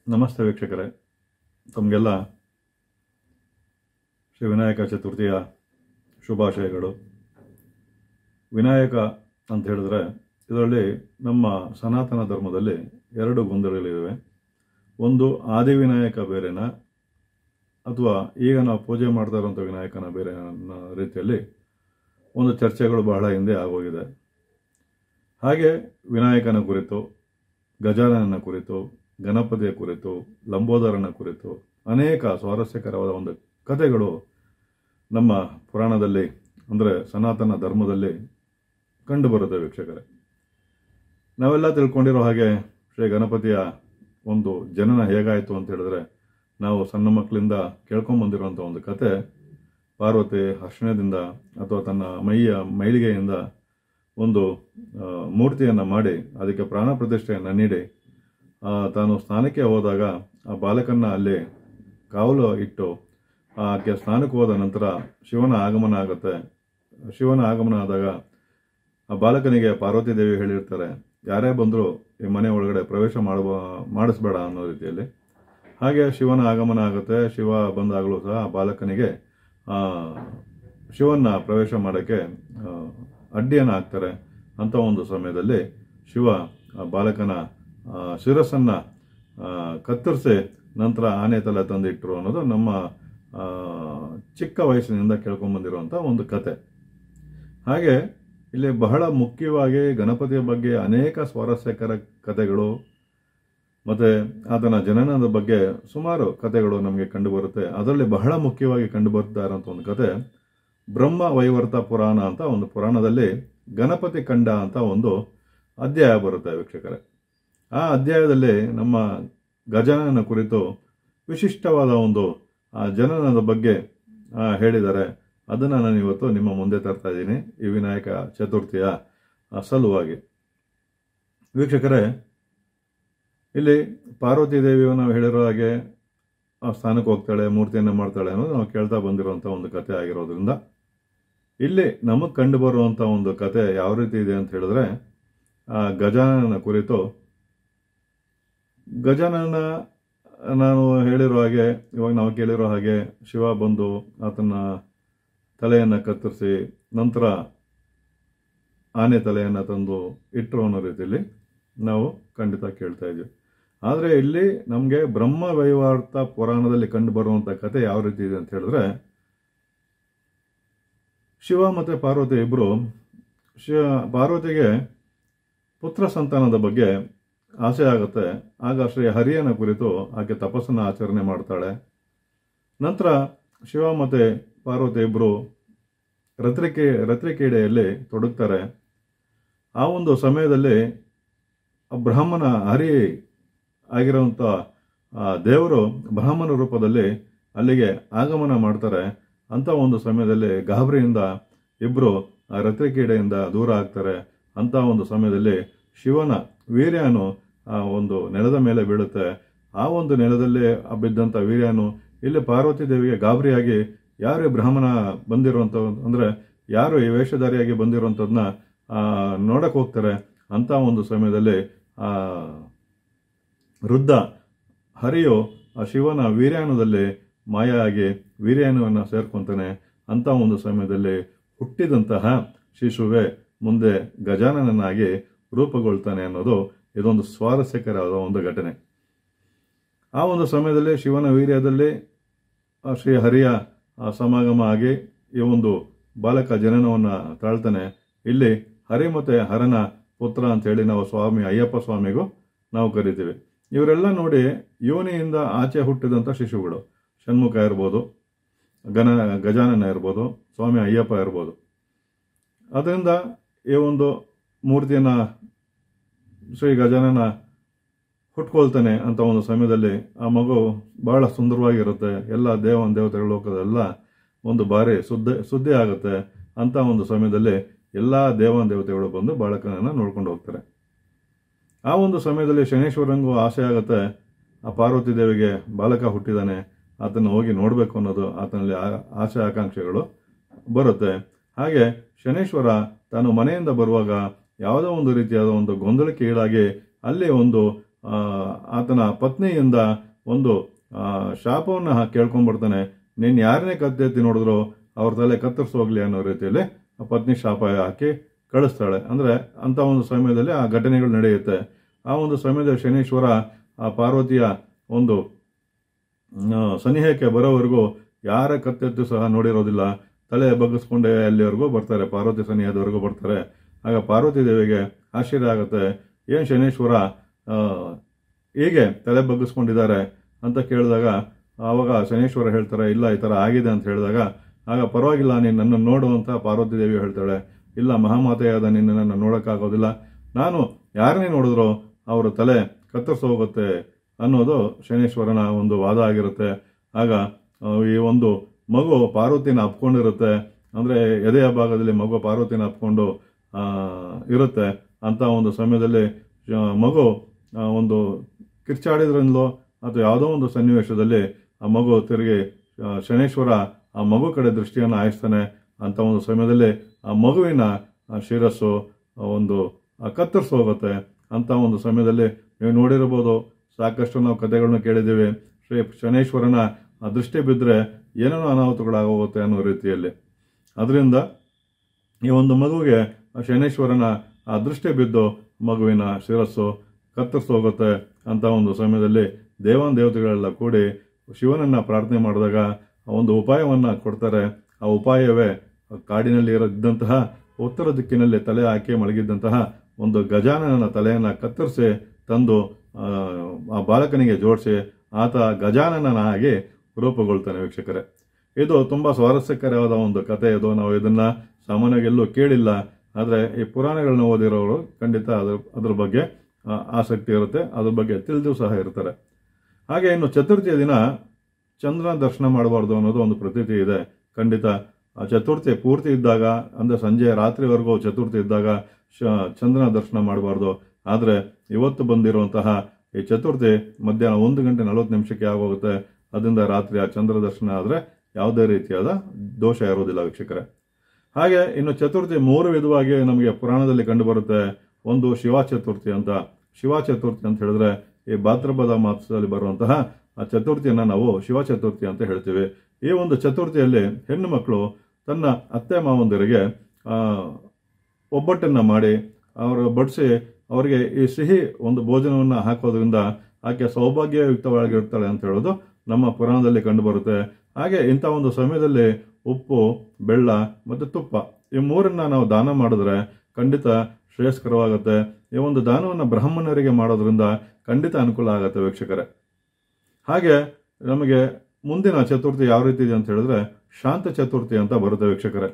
ನಮಸ್ತೆ ವೀಕ್ಷಕರೇ ತಮಗೆಲ್ಲ ಶ್ರೀ ವಿನಾಯಕ ಚತುರ್ಥಿಯ ಶುಭಾಶಯಗಳು ವಿನಾಯಕ ಅಂತ ಹೇಳಿದ್ರೆ ಇದರಲ್ಲಿ ನಮ್ಮ ಸನಾತನ ಧರ್ಮದಲ್ಲಿ ಎರಡು ಗೊಂದಲಗಳಿವೆ ಒಂದು ಆದಿವಿನಾಯಕ ಬೇರೆನ ಅಥವಾ ಈಗ ನಾವು ಪೂಜೆ ಮಾಡ್ತಾ ಇರುವಂಥ ವಿನಾಯಕನ ಬೇರೆ ಅನ್ನೋ ರೀತಿಯಲ್ಲಿ ಒಂದು ಚರ್ಚೆಗಳು ಬಹಳ ಹಿಂದೆ ಆಗೋಗಿದೆ ಹಾಗೆ ವಿನಾಯಕನ ಕುರಿತು ಗಜಾನನ ಕುರಿತು ಗಣಪತಿಯ ಕುರಿತು ಲಂಬೋದರನ ಕುರಿತು ಅನೇಕ ಸ್ವಾರಸ್ಯಕರವಾದ ಒಂದು ಕಥೆಗಳು ನಮ್ಮ ಪುರಾಣದಲ್ಲಿ ಅಂದರೆ ಸನಾತನ ಧರ್ಮದಲ್ಲಿ ಕಂಡುಬರುತ್ತೆ ವೀಕ್ಷಕರೇ ನಾವೆಲ್ಲ ತಿಳ್ಕೊಂಡಿರೋ ಹಾಗೆ ಶ್ರೀ ಗಣಪತಿಯ ಒಂದು ಜನನ ಹೇಗಾಯಿತು ಅಂತ ಹೇಳಿದ್ರೆ ನಾವು ಸಣ್ಣ ಮಕ್ಕಳಿಂದ ಕೇಳ್ಕೊಂಬಂದಿರುವಂಥ ಒಂದು ಕತೆ ಪಾರ್ವತಿ ಹರ್ಷಣದಿಂದ ಅಥವಾ ತನ್ನ ಮೈಯ ಮೈಲಿಗೆಯಿಂದ ಒಂದು ಮೂರ್ತಿಯನ್ನು ಮಾಡಿ ಅದಕ್ಕೆ ಪ್ರಾಣ ಪ್ರತಿಷ್ಠೆಯನ್ನು ನೀಡಿ ಆ, ತಾನು ಸ್ನಾನಕ್ಕೆ ಹೋದಾಗ ಆ ಬಾಲಕನ್ನ ಅಲ್ಲಿ ಕಾವಲು ಇಟ್ಟು ಆಕೆ ಸ್ನಾನಕ್ಕೆ ಹೋದ ನಂತರ ಶಿವನ ಆಗಮನ ಆಗುತ್ತೆ ಶಿವನ ಆಗಮನ ಆದಾಗ ಆ ಬಾಲಕನಿಗೆ ಪಾರ್ವತಿ ದೇವಿ ಹೇಳಿರ್ತಾರೆ ಯಾರೇ ಬಂದರೂ ಈ ಮನೆ ಒಳಗಡೆ ಪ್ರವೇಶ ಮಾಡುವ ಮಾಡಿಸ್ಬೇಡ ಅನ್ನೋ ರೀತಿಯಲ್ಲಿ ಹಾಗೆ ಶಿವನ ಆಗಮನ ಆಗುತ್ತೆ ಶಿವ ಬಂದಾಗಲೂ ಸಹ ಆ ಬಾಲಕನಿಗೆ ಆ, ಶಿವನ್ನ ಪ್ರವೇಶ ಮಾಡೋಕ್ಕೆ ಆ, ಅಡ್ಡಿಯನ್ನು ಹಾಕ್ತಾರೆ ಅಂತ ಒಂದು ಸಮಯದಲ್ಲಿ ಶಿವ ಆ ಬಾಲಕನ ಆ, ಶಿರಸ್ಸನ್ನ ಆ, ಕತ್ತರಿಸಿ ನಂತರ ಆನೆ ತಲೆ ತಂದಿಟ್ರು ಅನ್ನೋದು ನಮ್ಮ ಆ, ಚಿಕ್ಕ ವಯಸ್ಸಿನಿಂದ ಕೇಳ್ಕೊಂಬಂದಿರುವಂಥ ಒಂದು ಕತೆ ಹಾಗೆ ಇಲ್ಲಿ ಬಹಳ ಮುಖ್ಯವಾಗಿ ಗಣಪತಿಯ ಬಗ್ಗೆ ಅನೇಕ ಸ್ವಾರಸ್ಯಕರ ಕಥೆಗಳು ಮತ್ತೆ ಆತನ ಜನನದ ಬಗ್ಗೆ ಸುಮಾರು ಕಥೆಗಳು ನಮಗೆ ಕಂಡುಬರುತ್ತೆ ಅದರಲ್ಲಿ ಬಹಳ ಮುಖ್ಯವಾಗಿ ಕಂಡುಬರ್ತಾ ಇರೋಂಥ ಒಂದು ಕತೆ ಬ್ರಹ್ಮ ವೈವರ್ತ ಪುರಾಣ ಅಂತ ಒಂದು ಪುರಾಣದಲ್ಲಿ ಗಣಪತಿ ಕಂಡ ಅಂತ ಒಂದು ಅಧ್ಯಾಯ ಬರುತ್ತೆ ವೀಕ್ಷಕರೇ ಆ ಅಧ್ಯಾಯದಲ್ಲಿ ನಮ್ಮ ಗಜಾನನ ಕುರಿತು ವಿಶಿಷ್ಟವಾದ ಒಂದು ಆ ಜನನದ ಬಗ್ಗೆ ಆ, ಹೇಳಿದ್ದಾರೆ ಅದನ್ನು ನಾನು ಇವತ್ತು ನಿಮ್ಮ ಮುಂದೆ ತರ್ತಾ ಇದ್ದೀನಿ ಈ ವಿನಾಯಕ ಚತುರ್ಥಿಯ ಆ, ಸಲುವಾಗಿ ವೀಕ್ಷಕರೇ ಇಲ್ಲಿ ಪಾರ್ವತಿ ದೇವಿಯು ನಾವು ಹೇಳಿರೋ ಹಾಗೆ ಆ ಸ್ಥಾನಕ್ಕೆ ಹೋಗ್ತಾಳೆ ಮೂರ್ತಿಯನ್ನು ಮಾಡ್ತಾಳೆ ಅನ್ನೋದು ನಾವು ಕೇಳ್ತಾ ಬಂದಿರುವಂಥ ಒಂದು ಕತೆ ಆಗಿರೋದ್ರಿಂದ ಇಲ್ಲಿ ನಮಗೆ ಕಂಡು ಬರುವಂಥ ಒಂದು ಕತೆ ಯಾವ ರೀತಿ ಇದೆ ಅಂತ ಹೇಳಿದ್ರೆ ಆ ಗಜಾನನ ಕುರಿತು ಗಜಾನನ ನಾನು ಹೇಳಿರೋ ಹಾಗೆ ಇವಾಗ ನಾವು ಕೇಳಿರೋ ಹಾಗೆ ಶಿವ ಬಂದು ಆತನ ತಲೆಯನ್ನು ಕತ್ತರಿಸಿ ನಂತರ ಆನೆ ತಲೆಯನ್ನು ತಂದು ಇಟ್ಟರು ಅನ್ನೋ ರೀತಿಯಲ್ಲಿ ನಾವು ಖಂಡಿತ ಕೇಳ್ತಾ ಇದ್ವಿ ಆದರೆ ಇಲ್ಲಿ ನಮಗೆ ಬ್ರಹ್ಮ ವೈವಾರ್ತ ಪುರಾಣದಲ್ಲಿ ಕಂಡು ಬರುವಂಥ ಕತೆ ಯಾವ ರೀತಿ ಇದೆ ಅಂತ ಹೇಳಿದ್ರೆ ಶಿವ ಮತ್ತು ಪಾರ್ವತಿ ಇಬ್ಬರು ಶಿವ ಪಾರ್ವತಿಗೆ ಪುತ್ರ ಸಂತಾನದ ಬಗ್ಗೆ ಆಸೆ ಆಗುತ್ತೆ ಆಗ ಶ್ರೀ ಹರಿಯನ ಕುರಿತು ಆಕೆ ತಪಸ್ಸನ್ನು ಆಚರಣೆ ಮಾಡ್ತಾಳೆ ನಂತರ ಶಿವ ಮತ್ತು ಪಾರ್ವತಿ ಇಬ್ಬರು ರತ್ರಿಕೆ ರತ್ರಿಕೀಡೆಯಲ್ಲಿ ತೊಡಗ್ತಾರೆ ಆ ಒಂದು ಸಮಯದಲ್ಲಿ ಆ ಬ್ರಾಹ್ಮಣ ಹರಿ ಆಗಿರುವಂಥ ಆ ದೇವರು ಬ್ರಾಹ್ಮಣ ರೂಪದಲ್ಲಿ ಅಲ್ಲಿಗೆ ಆಗಮನ ಮಾಡ್ತಾರೆ ಅಂತ ಒಂದು ಸಮಯದಲ್ಲಿ ಗಾಬರಿಯಿಂದ ಇಬ್ಬರು ಆ ರತ್ರಿಕೀಡೆಯಿಂದ ದೂರ ಆಗ್ತಾರೆ ಅಂತ ಒಂದು ಸಮಯದಲ್ಲಿ ಶಿವನ ವೀರ್ಯನು ಆ ಒಂದು ನೆಲದ ಮೇಲೆ ಬೀಳುತ್ತೆ ಆ ಒಂದು ನೆಲದಲ್ಲಿ ಆ ಬಿದ್ದಂಥ ವೀರ್ಯನು ಇಲ್ಲಿ ಪಾರ್ವತಿ ದೇವಿಗೆ ಗಾಬರಿಯಾಗಿ ಯಾರು ಈ ಬ್ರಾಹ್ಮಣ ಬಂದಿರುವಂಥ ಅಂದರೆ ಯಾರು ಈ ವೇಷಧಾರಿಯಾಗಿ ಬಂದಿರುವಂಥದ್ದನ್ನ ನೋಡಕ್ಕೆ ಹೋಗ್ತಾರೆ ಅಂತ ಒಂದು ಸಮಯದಲ್ಲಿ ಆ ವೃದ್ಧ ಹರಿಯು ಆ ಶಿವನ ವೀರ್ಯಾಣದಲ್ಲಿ ಮಾಯ ಆಗಿ ವೀರ್ಯಾಣವನ್ನು ಸೇರ್ಕೊಂತಾನೆ ಅಂತ ಒಂದು ಸಮಯದಲ್ಲಿ ಹುಟ್ಟಿದಂತಹ ಶಿಶುವೆ ಮುಂದೆ ಗಜಾನನನಾಗಿ ರೂಪುಗೊಳ್ತಾನೆ ಅನ್ನೋದು ಇದೊಂದು ಸ್ವಾರಸ್ಯಕರವಾದ ಒಂದು ಘಟನೆ ಆ ಒಂದು ಸಮಯದಲ್ಲಿ ಶಿವನ ವೀರ್ಯದಲ್ಲಿ ಆ ಶ್ರೀ ಹರಿಯ ಆ ಸಮಾಗಮ ಆಗಿ ಈ ಒಂದು ಬಾಲಕ ಜನನವನ್ನು ತಾಳ್ತಾನೆ ಇಲ್ಲಿ ಹರಿ ಮತ್ತು ಹರನ ಪುತ್ರ ಅಂತೇಳಿ ನಾವು ಸ್ವಾಮಿ ಅಯ್ಯಪ್ಪ ಸ್ವಾಮಿಗೂ ನಾವು ಕರಿತೀವಿ ಇವರೆಲ್ಲ ನೋಡಿ ಯೋನಿಯಿಂದ ಆಚೆ ಹುಟ್ಟಿದಂಥ ಶಿಶುಗಳು ಷಣ್ಮುಖ ಇರ್ಬೋದು ಗನ ಗಜಾನನ ಇರ್ಬೋದು ಸ್ವಾಮಿ ಅಯ್ಯಪ್ಪ ಇರ್ಬೋದು ಅದರಿಂದ ಈ ಒಂದು ಮೂರ್ತಿಯನ್ನು ಶ್ರೀ ಗಜಾನನ ಹುಟ್ಕೊಳ್ತಾನೆ ಅಂತ ಒಂದು ಸಮಯದಲ್ಲಿ ಆ ಮಗು ಬಹಳ ಸುಂದರವಾಗಿರುತ್ತೆ ಎಲ್ಲ ದೇವನ ದೇವತೆಗಳ ಲೋಕದೆಲ್ಲ ಒಂದು ಬಾರಿ ಸುದ್ದಿ ಸುದ್ದಿ ಆಗುತ್ತೆ ಅಂತ ಒಂದು ಸಮಯದಲ್ಲಿ ಎಲ್ಲ ದೇವನ ದೇವತೆಗಳು ಬಂದು ಬಾಲಕನನ್ನು ನೋಡ್ಕೊಂಡು ಹೋಗ್ತಾರೆ ಆ ಒಂದು ಸಮಯದಲ್ಲಿ ಶನೇಶ್ವರಂಗೂ ಆಸೆ ಆಗುತ್ತೆ ಆ ಪಾರ್ವತಿ ದೇವಿಗೆ ಬಾಲಕ ಹುಟ್ಟಿದಾನೆ ಆತನ ಹೋಗಿ ನೋಡಬೇಕು ಅನ್ನೋದು ಆತನಲ್ಲಿ ಆ- ಆಸೆ ಆಕಾಂಕ್ಷೆಗಳು ಬರುತ್ತೆ ಹಾಗೆ ಶನೇಶ್ವರ ತಾನು ಮನೆಯಿಂದ ಬರುವಾಗ ಯಾವುದೋ ಒಂದು ರೀತಿಯಾದ ಒಂದು ಗೊಂದಲಕ್ಕೆ ಈಡಾಗಿ ಅಲ್ಲಿ ಒಂದು ಆ, ಆತನ ಪತ್ನಿಯಿಂದ ಒಂದು ಆ, ಶಾಪವನ್ನು ಕೇಳ್ಕೊಂಡ್ಬರ್ತಾನೆ ನೀನು ಯಾರನ್ನೇ ಕತ್ತೆತ್ತಿ ನೋಡಿದ್ರು ಅವ್ರ ತಲೆ ಕತ್ತರಿಸಿ ಹೋಗ್ಲಿ ಅನ್ನೋ ರೀತಿಯಲ್ಲಿ ಆ ಪತ್ನಿ ಶಾಪ ಹಾಕಿ ಕಳಿಸ್ತಾಳೆ ಅಂದರೆ ಅಂಥ ಒಂದು ಸಮಯದಲ್ಲಿ ಆ ಘಟನೆಗಳು ನಡೆಯುತ್ತೆ ಆ ಒಂದು ಸಮಯದಲ್ಲಿ ಶನೀಶ್ವರ ಆ ಪಾರ್ವತಿಯ ಒಂದು ಆ, ಸನಿಹಕ್ಕೆ ಬರೋವರೆಗೂ ಯಾರ ಕತ್ತೆತ್ತು ಸಹ ನೋಡಿರೋದಿಲ್ಲ ತಲೆ ಬಗ್ಗಿಸ್ಕೊಂಡೇ ಅಲ್ಲಿವರೆಗೂ ಬರ್ತಾರೆ ಪಾರ್ವತಿ ಸನಿಹದವರೆಗೂ ಬರ್ತಾರೆ ಆಗ ಪಾರ್ವತಿ ದೇವಿಗೆ ಆಶ್ಚರ್ಯ ಆಗುತ್ತೆ ಏನು ಶನೇಶ್ವರ ಆ, ಹೀಗೆ ತಲೆ ಬಗ್ಗಿಸ್ಕೊಂಡಿದ್ದಾರೆ ಅಂತ ಕೇಳಿದಾಗ ಆವಾಗ ಶನೇಶ್ವರ ಹೇಳ್ತಾರೆ ಇಲ್ಲ ಈ ಥರ ಆಗಿದೆ ಅಂತ ಹೇಳಿದಾಗ ಆಗ ಪರವಾಗಿಲ್ಲ ನೀನು ನನ್ನನ್ನು ನೋಡು ಅಂತ ಪಾರ್ವತಿ ದೇವಿ ಹೇಳ್ತಾಳೆ ಇಲ್ಲ ಮಹಾಮಾತೆಯಾದ ನಿನ್ನನ್ನು ನೋಡೋಕ್ಕಾಗೋದಿಲ್ಲ ನಾನು ಯಾರನ್ನೇ ನೋಡಿದ್ರು ಅವರ ತಲೆ ಕತ್ತರಿಸಿ ಹೋಗುತ್ತೆ ಅನ್ನೋದು ಶನೇಶ್ವರನ ಒಂದು ವಾದ ಆಗಿರುತ್ತೆ ಆಗ ಆ, ಈ ಒಂದು ಮಗು ಪಾರ್ವತಿನ ಅಪ್ಕೊಂಡಿರುತ್ತೆ ಅಂದರೆ ಎದೆಯ ಭಾಗದಲ್ಲಿ ಮಗು ಪಾರ್ವತಿನ ಅಪ್ಕೊಂಡು ಆ, ಇರುತ್ತೆ ಅಂತ ಒಂದು ಸಮಯದಲ್ಲಿ ಆ, ಮಗು ಆ, ಒಂದು ಕಿರ್ಚಾಡಿದ್ರಿಂದಲೋ ಅಥವಾ ಯಾವುದೋ ಒಂದು ಸನ್ನಿವೇಶದಲ್ಲಿ ಆ ಮಗು ತಿರುಗಿ ಆ, ಶನೇಶ್ವರ ಆ ಮಗು ಕಡೆ ದೃಷ್ಟಿಯನ್ನು ಹಾಯಿಸ್ತಾನೆ ಅಂತ ಒಂದು ಸಮಯದಲ್ಲಿ ಆ ಮಗುವಿನ ಆ, ಶಿರಸ್ಸು ಆ, ಒಂದು ಆ, ಕತ್ತರಿಸಿ ಹೋಗುತ್ತೆ ಅಂತ ಒಂದು ಸಮಯದಲ್ಲಿ ನೀವು ನೋಡಿರ್ಬೋದು ಸಾಕಷ್ಟು ನಾವು ಕಥೆಗಳನ್ನ ಕೇಳಿದ್ದೀವಿ ಶ್ರೀ ಶನೇಶ್ವರನ ಆ ದೃಷ್ಟಿ ಬಿದ್ದರೆ ಏನೇನೋ ಅನಾಹುತಗಳಾಗೋಗುತ್ತೆ ಅನ್ನೋ ರೀತಿಯಲ್ಲಿ ಅದರಿಂದ ಈ ಒಂದು ಮಗುವಿಗೆ ಆ ಶನೇಶ್ವರನ ಆ ದೃಷ್ಟಿ ಬಿದ್ದು ಮಗುವಿನ ಶಿರಸ್ಸು ಕತ್ತರಿಸಿ ಹೋಗುತ್ತೆ ಅಂತ ಒಂದು ಸಮಯದಲ್ಲಿ ದೇವಾನ್ ದೇವತೆಗಳೆಲ್ಲ ಕೂಡಿ ಶಿವನನ್ನ ಪ್ರಾರ್ಥನೆ ಮಾಡಿದಾಗ ಆ ಒಂದು ಉಪಾಯವನ್ನ ಕೊಡ್ತಾರೆ ಆ ಉಪಾಯವೇ ಕಾಡಿನಲ್ಲಿ ಇದ್ದಂತಹ ಉತ್ತರ ದಿಕ್ಕಿನಲ್ಲಿ ತಲೆ ಹಾಕಿ ಮಲಗಿದ್ದಂತಹ ಒಂದು ಗಜಾನನ ತಲೆಯನ್ನು ಕತ್ತರಿಸಿ ತಂದು ಆ, ಆ ಬಾಲಕನಿಗೆ ಜೋಡಿಸಿ ಆತ ಗಜಾನನಾಗಿ ರೂಪುಗೊಳ್ತಾನೆ ವೀಕ್ಷಕರೇ ಇದು ತುಂಬಾ ಸ್ವಾರಸ್ಯಕರವಾದ ಒಂದು ಕಥೆ ಇದು ನಾವು ಇದನ್ನ ಸಾಮಾನ್ಯವಾಗಿ ಎಲ್ಲೂ ಕೇಳಿಲ್ಲ ಆದರೆ ಈ ಪುರಾಣಗಳನ್ನ ಓದಿರೋರು ಖಂಡಿತ ಅದ್ರ ಅದ್ರ ಬಗ್ಗೆ ಆ, ಆಸಕ್ತಿ ಇರುತ್ತೆ ಅದ್ರ ಬಗ್ಗೆ ತಿಳಿದು ಸಹ ಇರ್ತಾರೆ ಹಾಗೆ ಇನ್ನು ಚತುರ್ಥಿಯ ದಿನ ಚಂದ್ರನ ದರ್ಶನ ಮಾಡಬಾರ್ದು ಅನ್ನೋದು ಒಂದು ಪ್ರತೀತಿ ಇದೆ ಖಂಡಿತ ಆ ಚತುರ್ಥಿ ಪೂರ್ತಿ ಇದ್ದಾಗ ಅಂದ್ರೆ ಸಂಜೆ ರಾತ್ರಿವರೆಗೂ ಚತುರ್ಥಿ ಇದ್ದಾಗ ಶ- ಚಂದ್ರನ ದರ್ಶನ ಮಾಡಬಾರ್ದು ಆದರೆ ಇವತ್ತು ಬಂದಿರುವಂತಹ ಈ ಚತುರ್ಥಿ ಮಧ್ಯಾಹ್ನ ಒಂದು ಗಂಟೆ ನಲವತ್ತು ನಿಮಿಷಕ್ಕೆ ಆಗೋಗುತ್ತೆ ಅದರಿಂದ ರಾತ್ರಿ ಆ ಚಂದ್ರ ದರ್ಶನ ಆದರೆ ಯಾವುದೇ ರೀತಿಯಾದ ದೋಷ ಇರೋದಿಲ್ಲ ವೀಕ್ಷಕರೇ ಹಾಗೆ ಇನ್ನು ಚತುರ್ಥಿ ಮೂರು ವಿಧವಾಗಿ ನಮಗೆ ಪುರಾಣದಲ್ಲಿ ಕಂಡುಬರುತ್ತೆ ಒಂದು ಶಿವ ಚತುರ್ಥಿ ಅಂತ ಶಿವ ಚತುರ್ಥಿ ಅಂತ ಹೇಳಿದ್ರೆ ಈ ಭಾದ್ರಪದ ಮಾಸದಲ್ಲಿ ಬರುವಂತಹ ಆ ಚತುರ್ಥಿಯನ್ನ ನಾವು ಶಿವ ಚತುರ್ಥಿ ಅಂತ ಹೇಳ್ತೀವಿ ಈ ಒಂದು ಚತುರ್ಥಿಯಲ್ಲಿ ಹೆಣ್ಣು ಮಕ್ಕಳು ತನ್ನ ಅತ್ತೆ ಮಾವಂದಿರಿಗೆ ಆ, ಒಬ್ಬಟ್ಟನ್ನ ಮಾಡಿ ಅವರು ಬಡಿಸಿ ಅವರಿಗೆ ಈ ಸಿಹಿ ಒಂದು ಭೋಜನವನ್ನ ಹಾಕೋದ್ರಿಂದ ಆಕೆ ಸೌಭಾಗ್ಯಯುಕ್ತವಾಗಿರ್ತಾಳೆ ಅಂತ ಹೇಳೋದು ನಮ್ಮ ಪುರಾಣದಲ್ಲಿ ಕಂಡುಬರುತ್ತೆ ಹಾಗೆ ಇಂಥ ಒಂದು ಸಮಯದಲ್ಲಿ ಉಪ್ಪು ಬೆಲ್ಲ ಮತ್ತು ತುಪ್ಪ ಈ ಮೂರನ್ನ ನಾವು ದಾನ ಮಾಡಿದ್ರೆ ಖಂಡಿತ ಶ್ರೇಯಸ್ಕರವಾಗುತ್ತೆ ಈ ಒಂದು ದಾನವನ್ನು ಬ್ರಾಹ್ಮಣರಿಗೆ ಮಾಡೋದ್ರಿಂದ ಖಂಡಿತ ಅನುಕೂಲ ಆಗುತ್ತೆ ವೀಕ್ಷಕರೇ ಹಾಗೆ ನಮಗೆ ಮುಂದಿನ ಚತುರ್ಥಿ ಯಾವ ರೀತಿ ಇದೆ ಅಂತ ಹೇಳಿದ್ರೆ ಶಾಂತ ಚತುರ್ಥಿ ಅಂತ ಬರುತ್ತೆ ವೀಕ್ಷಕರೇ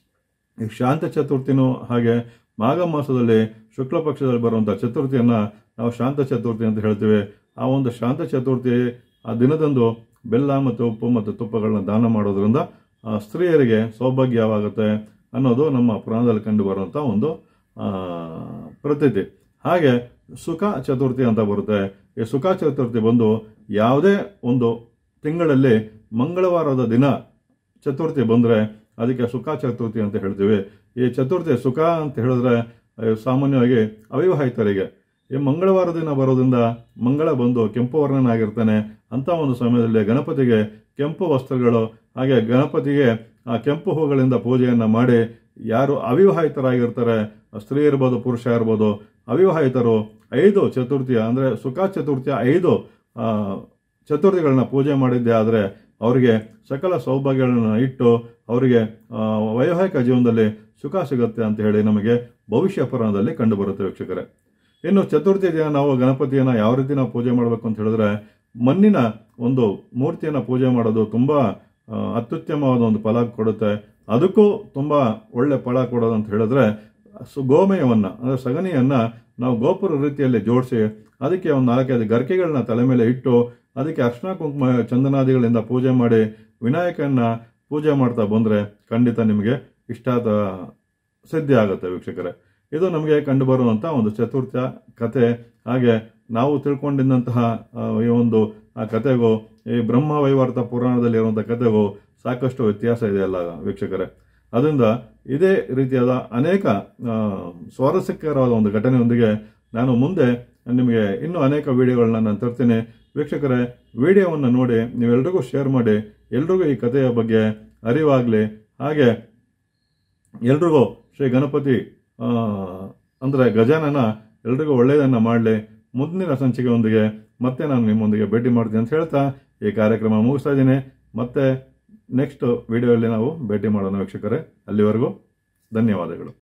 ಈ ಶಾಂತ ಚತುರ್ಥಿನೂ ಹಾಗೆ ಮಾಘ ಮಾಸದಲ್ಲಿ ಶುಕ್ಲ ಪಕ್ಷದಲ್ಲಿ ಬರುವಂಥ ಚತುರ್ಥಿಯನ್ನ ನಾವು ಶಾಂತ ಚತುರ್ಥಿ ಅಂತ ಹೇಳ್ತೀವಿ ಆ ಒಂದು ಶಾಂತ ಚತುರ್ಥಿ ಆ ದಿನದಂದು ಬೆಲ್ಲ ಮತ್ತು ಉಪ್ಪು ಮತ್ತು ತುಪ್ಪಗಳನ್ನ ದಾನ ಮಾಡೋದ್ರಿಂದ ಆ, ಸ್ತ್ರೀಯರಿಗೆ ಸೌಭಾಗ್ಯವಾಗುತ್ತೆ ಅನ್ನೋದು ನಮ್ಮ ಪುರಾಣದಲ್ಲಿ ಕಂಡು ಬರುವಂಥ ಒಂದು ಆ, ಪ್ರತೀತಿ ಹಾಗೆ ಸುಖ ಚತುರ್ಥಿ ಅಂತ ಬರುತ್ತೆ ಈ ಸುಖ ಚತುರ್ಥಿ ಬಂದು ಯಾವುದೇ ಒಂದು ತಿಂಗಳಲ್ಲಿ ಮಂಗಳವಾರದ ದಿನ ಚತುರ್ಥಿ ಬಂದರೆ ಅದಕ್ಕೆ ಸುಖ ಚತುರ್ಥಿ ಅಂತ ಹೇಳ್ತೀವಿ ಈ ಚತುರ್ಥಿ ಸುಖ ಅಂತ ಹೇಳಿದ್ರೆ ಆ, ಸಾಮಾನ್ಯವಾಗಿ ಅವಿವಾಹಿತರಿಗೆ ಈ ಮಂಗಳವಾರ ದಿನ ಬರೋದ್ರಿಂದ ಮಂಗಳ ಬಂದು ಕೆಂಪು ವರ್ಣನಾಗಿರ್ತಾನೆ ಅಂತ ಒಂದು ಸಮಯದಲ್ಲಿ ಗಣಪತಿಗೆ ಕೆಂಪು ವಸ್ತ್ರಗಳು ಹಾಗೆ ಗಣಪತಿಗೆ ಆ ಕೆಂಪು ಹೂಗಳಿಂದ ಪೂಜೆಯನ್ನ ಮಾಡಿ ಯಾರು ಅವಿವಾಹಿತರಾಗಿರ್ತಾರೆ ಸ್ತ್ರೀ ಇರ್ಬೋದು ಪುರುಷ ಇರ್ಬೋದು ಅವಿವಾಹಿತರು ಐದು ಚತುರ್ಥಿಯ ಅಂದ್ರೆ ಸುಖ ಚತುರ್ಥಿಯ ಐದು ಆ, ಚತುರ್ಥಿಗಳನ್ನ ಪೂಜೆ ಮಾಡಿದ್ದೆ ಆದರೆ ಅವರಿಗೆ ಸಕಲ ಸೌಭಾಗ್ಯಗಳನ್ನ ಇಟ್ಟು ಅವರಿಗೆ ಆ, ವೈವಾಹಿಕ ಜೀವನದಲ್ಲಿ ಸುಖ ಸಿಗುತ್ತೆ ಅಂತ ಹೇಳಿ ನಮಗೆ ಭವಿಷ್ಯ ಪುರಾಣದಲ್ಲಿ ಕಂಡು ಬರುತ್ತೆ ವೀಕ್ಷಕರೇ ಇನ್ನು ಚತುರ್ಥಿ ದಿನ ನಾವು ಗಣಪತಿಯನ್ನ ಯಾವ ರೀತಿ ನಾವು ಪೂಜೆ ಮಾಡಬೇಕು ಅಂತ ಹೇಳಿದ್ರೆ ಮಣ್ಣಿನ ಒಂದು ಮೂರ್ತಿಯನ್ನ ಪೂಜೆ ಮಾಡೋದು ತುಂಬಾ ಆ, ಅತ್ಯುತ್ತಮವಾದ ಒಂದು ಫಲ ಕೊಡುತ್ತೆ ಅದಕ್ಕೂ ತುಂಬಾ ಒಳ್ಳೆ ಫಲ ಕೊಡೋದು ಅಂತ ಹೇಳಿದ್ರೆ ಸು ಗೋಮಯವನ್ನ ಅಂದ್ರೆ ಸಗಣಿಯನ್ನ ನಾವು ಗೋಪುರ ರೀತಿಯಲ್ಲಿ ಜೋಡಿಸಿ ಅದಕ್ಕೆ ಒಂದು ನಾಲ್ಕೈದು ಗರಿಕೆಗಳನ್ನ ತಲೆ ಮೇಲೆ ಇಟ್ಟು ಅದಕ್ಕೆ ಅರ್ಶನ ಕುಂಕುಮ ಚಂದನಾದಿಗಳಿಂದ ಪೂಜೆ ಮಾಡಿ ವಿನಾಯಕನ ಪೂಜೆ ಮಾಡ್ತಾ ಬಂದ್ರೆ ಖಂಡಿತ ನಿಮಗೆ ಇಷ್ಟಾದ ಸಿದ್ಧಿ ಆಗುತ್ತೆ ವೀಕ್ಷಕರೇ ಇದು ನಮಗೆ ಕಂಡುಬರುವಂತಹ ಒಂದು ಚತುರ್ಥ ಕತೆ ಹಾಗೆ ನಾವು ತಿಳ್ಕೊಂಡಿದ್ದಂತಹ ಆ, ಈ ಒಂದು ಆ ಕತೆಗೂ ಈ ಬ್ರಹ್ಮ ವೈವಾರ್ತ ಪುರಾಣದಲ್ಲಿ ಇರುವಂತಹ ಕತೆಗೂ ಸಾಕಷ್ಟು ವ್ಯತ್ಯಾಸ ಇದೆ ಅಲ್ಲ ವೀಕ್ಷಕರೇ ಅದರಿಂದ ಇದೇ ರೀತಿಯಾದ ಅನೇಕ ಆ, ಸ್ವಾರಸ್ಯಕರವಾದ ಒಂದು ಘಟನೆಯೊಂದಿಗೆ ನಾನು ಮುಂದೆ ನಿಮಗೆ ಇನ್ನೂ ಅನೇಕ ವಿಡಿಯೋಗಳನ್ನ ನಾನು ತರ್ತೀನಿ ವೀಕ್ಷಕರೇ ವಿಡಿಯೋವನ್ನು ನೋಡಿ ನೀವೆಲ್ರಿಗೂ ಶೇರ್ ಮಾಡಿ ಎಲ್ರಿಗೂ ಈ ಕಥೆಯ ಬಗ್ಗೆ ಅರಿವಾಗಲಿ ಹಾಗೆ ಎಲ್ರಿಗೂ ಶ್ರೀ ಗಣಪತಿ ಆ, ಅಂದರೆ ಗಜಾನನ ಎಲ್ರಿಗೂ ಒಳ್ಳೆಯದನ್ನು ಮಾಡಲಿ ಮುಂದಿನ ಸಂಚಿಕೆಯೊಂದಿಗೆ ಮತ್ತೆ ನಾನು ನಿಮ್ಮೊಂದಿಗೆ ಭೇಟಿ ಮಾಡ್ತೀನಿ ಅಂತ ಹೇಳ್ತಾ ಈ ಕಾರ್ಯಕ್ರಮ ಮುಗಿಸ್ತಾ ಇದ್ದೀನಿ ಮತ್ತೆ ನೆಕ್ಸ್ಟ್ ವಿಡಿಯೋದಲ್ಲಿ ನಾವು ಭೇಟಿ ಮಾಡೋಣ ವೀಕ್ಷಕರೇ ಅಲ್ಲಿವರೆಗೂ ಧನ್ಯವಾದಗಳು